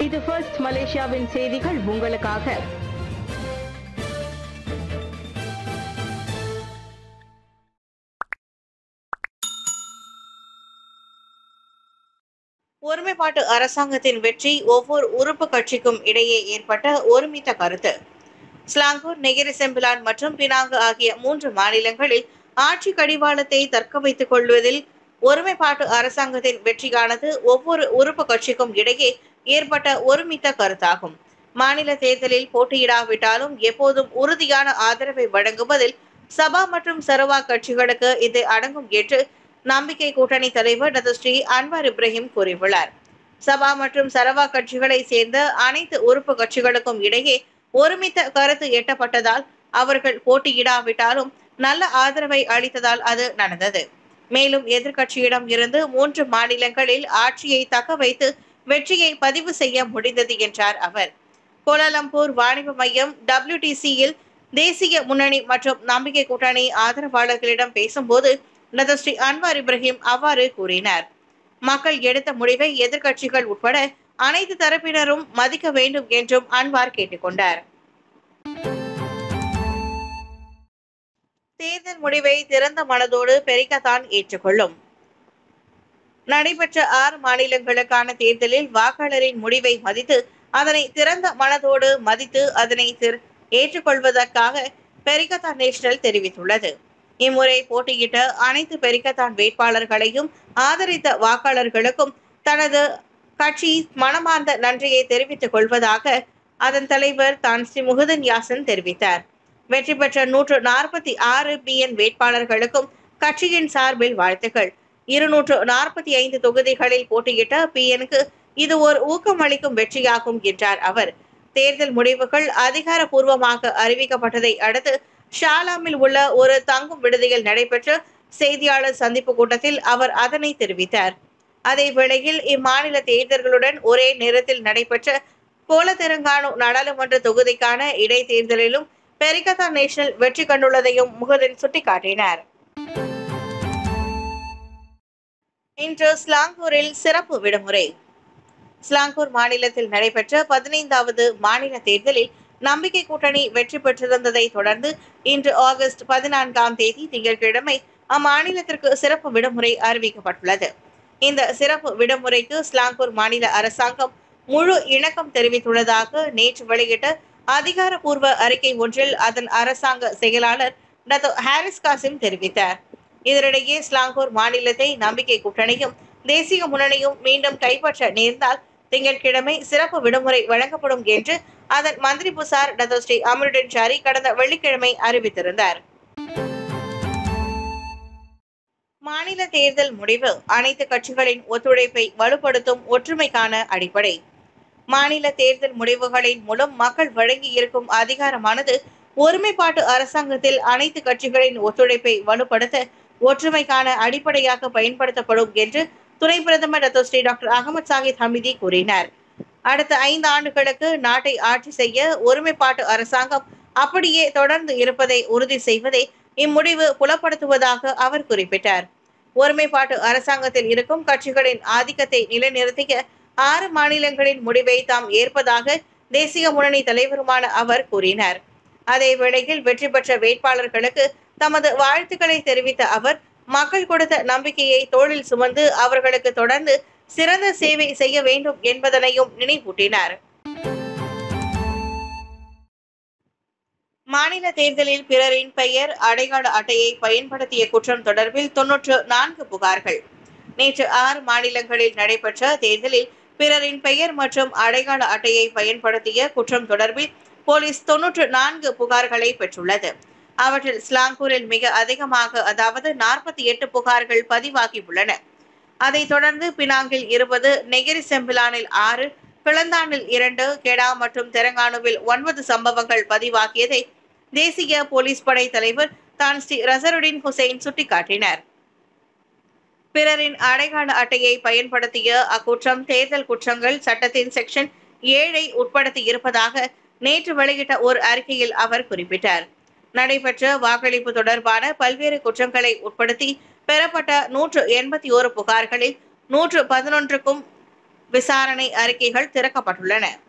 இது ஃபர்ஸ்ட் மலேசியாவின் செய்திகள் உங்களுக்காக ஒருமைப்பாட்டு அரசாங்கத்தின் வெற்றி ஒவ்வொரு உறுப்பு கட்சிக்கும் இடையே ஏற்பட்ட ஒருமித்த கருத்து ஸ்லாங்கூர் நெகிரி செம்பிலான் மற்றும் பினாங்கு ஆகிய மூன்று மாநிலங்களில் ஆட்சி கடிவாளத்தை தக்க வைத்துக் கொள்வதில் ஒருமைப்பாட்டு அரசாங்கத்தின் வெற்றியானது ஒவ்வொரு உறுப்பு கட்சிக்கும் இடையே ஏற்பட்ட ஒருமித்த கருத்தாகும் மாநில தேர்தலில் போட்டியிடாவிட்டாலும் எப்போதும் உறுதியான ஆதரவை வழங்குவதில் சபா மற்றும் சரவா கட்சிகளுக்கு இது அடங்கும் என்று நம்பிக்கை கூட்டணி தலைவர் டாக்டர் ஸ்ரீ அன்வார் இப்ராஹிம் கூறியுள்ளார் சபா மற்றும் சரவா கட்சிகளை சேர்ந்த அனைத்து உறுப்பு கட்சிகளுக்கும் இடையே ஒருமித்த கருத்து எட்டப்பட்டதால் அவர்கள் போட்டியிடாவிட்டாலும் நல்ல ஆதரவை அளித்ததால் அது நடந்தது மேலும் எதிர்க்கட்சியிடம் இருந்து மூன்று மாநிலங்களில் ஆட்சியை தக்க வைத்து வெற்றியை பதிவு செய்ய முடிந்தது என்றார் அவர் கோலாலம்பூர் வாணிப மையம் டபிள்யூடிசியில் தேசிய முன்னணி மற்றும் நம்பிக்கை கூட்டணி ஆதரவாளர்களிடம் பேசும்போது டாக்டர் ஸ்ரீ அன்வார் இப்ராஹிம் அவ்வாறு கூறினார் மக்கள் எடுத்த முடிவை எதிர்க்கட்சிகள் உட்பட அனைத்து தரப்பினரும் மதிக்க வேண்டும் என்றும் அன்வார் கேட்டுக்கொண்டார் தேர்தல் முடிவை திறந்த மனதோடு பெரிக்கத்தான் ஏற்றுக்கொள்ளும் நடைபெற்ற ஆறு மாநிலங்களுக்கான தேர்தலில் வாக்காளரின் முடிவை மதித்து அதனை திறந்த மனதோடு மதித்து அதனை திரு- ஏற்றுக்கொள்வதற்காக பெரிக்கத்தான் நேஷனல் தெரிவித்துள்ளது இம்முறை போட்டியிட்ட அனைத்து பெரிக்கத்தான் வேட்பாளர்களையும் ஆதரித்த வாக்காளர்களுக்கும் தனது கட்சி மனமார்ந்த நன்றியை தெரிவித்துக் கொள்வதாக அதன் தலைவர் தான் ஸ்ரீ முகுதன் யாசன் தெரிவித்தார் வெற்றி பெற்ற நூற்று நாற்பத்தி ஆறு பிஎன் வேட்பாளர்களுக்கும் கட்சியின் சார்பில் வாழ்த்துக்கள் இருநூற்று நாற்பத்தி ஐந்து தொகுதிகளில் போட்டியிட்ட பிஎனுக்கு இது ஒரு ஊக்கமளிக்கும் வெற்றியாகும் என்றார் அவர் தேர்தல் முடிவுகள் அதிகாரப்பூர்வமாக அறிவிக்கப்பட்டதை அடுத்து ஷாலாமில் உள்ள ஒரு தங்கும் விடுதியில் நடைபெற்ற செய்தியாளர் சந்திப்பு கூட்டத்தில் அவர் அதனை தெரிவித்தார் அதே வேளையில் இம்மாநில தேர்தல்களுடன் ஒரே நேரத்தில் நடைபெற்ற கோலத்தெலங்கானு நாடாளுமன்ற தொகுதிக்கான இடைத்தேர்தலிலும் பெரிகதா நேஷனல் வெற்றி கண்டுள்ளதையும் முகதன் சுட்டிக்காட்டினார் இன்று ஸ்லாங்கூரில் சிறப்பு விடுமுறை ஸ்லாங்கூர் மாநிலத்தில் நடைபெற்ற பதினைந்தாவது மாநில தேர்தலில் நம்பிக்கை கூட்டணி வெற்றி பெற்றிருந்ததை தொடர்ந்து இன்று ஆகஸ்ட் பதினான்காம் தேதி திங்கட்கிழமை அம்மாநிலத்திற்கு சிறப்பு விடுமுறை அறிவிக்கப்பட்டுள்ளது இந்த சிறப்பு விடுமுறைக்கு ஸ்லாங்கூர் மாநில அரசாங்கம் முழு இணக்கம் தெரிவித்துள்ளதாக நேற்று வெளியிட்ட அதிகாரப்பூர்வ அறிக்கை ஒன்றில் அதன் அரசாங்க செயலாளர் டாக்டர் ஹாரிஸ் காசிம் தெரிவித்தார் இதனிடையே ஸ்லாங்கூர் மாநிலத்தை நம்பிக்கை கூட்டணியும் தேசிய முன்னணியும் மீண்டும் கைப்பற்ற நேர்ந்தால் திங்கட்கிழமை சிறப்பு விடுமுறை வழங்கப்படும் என்று அதன் மந்திரி புசார் டாக்டர் ஸ்ரீ அமருடன் ஷாரி கடந்த வெள்ளிக்கிழமை அறிவித்திருந்தார் மாநில தேர்தல் முடிவு அனைத்து கட்சிகளின் ஒத்துழைப்பை வலுப்படுத்தும் ஒற்றுமைக்கான அடிப்படை மாநில தேர்தல் முடிவுகளின் மூலம் மக்கள் வழங்கி இருக்கும் அதிகாரமானது ஒருமைப்பாட்டு அரசாங்கத்தில் அனைத்து கட்சிகளின் ஒத்துழைப்பை வலுப்படுத்த ஒற்றுமைக்கான அடிப்படையாக பயன்படுத்தப்படும் என்று துணை பிரதமர் doctor Sri doctor Ahmad Zahid Hamidi கூறினார் அடுத்த ஐந்து ஆண்டுகளுக்கு நாட்டை ஆட்சி செய்ய ஒருமைப்பாட்டு அரசாங்கம் அப்படியே தொடர்ந்து இருப்பதை உறுதி செய்வதை இம்முடிவு புலப்படுத்துவதாக அவர் குறிப்பிட்டார் ஒருமைப்பாட்டு அரசாங்கத்தில் இருக்கும் கட்சிகளின் ஆதிக்கத்தை நிலைநிறுத்திய ஆறு மாநிலங்களின் முடிவை தாம் ஏற்பதாக தேசிய முன்னணி தலைவருமான அவர் கூறினார் அதே வேளையில் வெற்றி பெற்ற வேட்பாளர்களுக்கு தமது வாழ்த்துக்களை தெரிவித்த அவர் மக்கள் கொடுத்த நம்பிக்கையை தோளில் சுமந்து அவர்களுக்கு தொடர்ந்து சிறந்த சேவை செய்ய வேண்டும் என்பதனையும் நினைவூட்டினார் மாநில தேர்தலில் பிறரின் பெயர் அடையாள அட்டையை பயன்படுத்திய குற்றம் தொடர்பில் தொன்னூற்று நான்கு புகார்கள் நேற்று ஆறு மாநிலங்களில் நடைபெற்ற தேர்தலில் பிறரின் பெயர் மற்றும் அடையாள அட்டையை பயன்படுத்திய குற்றம் தொடர்பில் போலீஸ் தொன்னூற்று நான்கு புகார்களை பெற்றுள்ளது அவற்றில் ஸ்லாங்கூரில் மிக அதிகமாக அதாவது நாற்பத்தி எட்டு புகார்கள் பதிவாகியுள்ளன அதைத் தொடர்ந்து பினாங்கில் இருபது நெகிரி செம்பிலானில் ஆறு கிளந்தானில் இரண்டு கெடா மற்றும் தெலங்கானுவில் ஒன்பது சம்பவங்கள் பதிவாகியதை தேசிய போலீஸ் படை தலைவர் தான் ஸ்ரீ ரசருடின் ஹுசைன் சுட்டிக்காட்டினார் பிறரின் அடையாள அட்டையை பயன்படுத்திய அக்குற்றம் தேர்தல் குற்றங்கள் சட்டத்தின் செக்ஷன் ஏழை உட்படுத்தி இருப்பதாக நேற்று வெளியிட்ட ஒரு அறிக்கையில் அவர் குறிப்பிட்டார் நடைபெற்ற வாக்களிப்பு தொடர்பான பல்வேறு குற்றங்களை உட்படுத்தி பெறப்பட்ட நூற்று எண்பத்தி ஓரு புகார்களில் நூற்று பதினொன்றுக்கும் விசாரணை அறிக்கைகள் திறக்கப்பட்டுள்ளன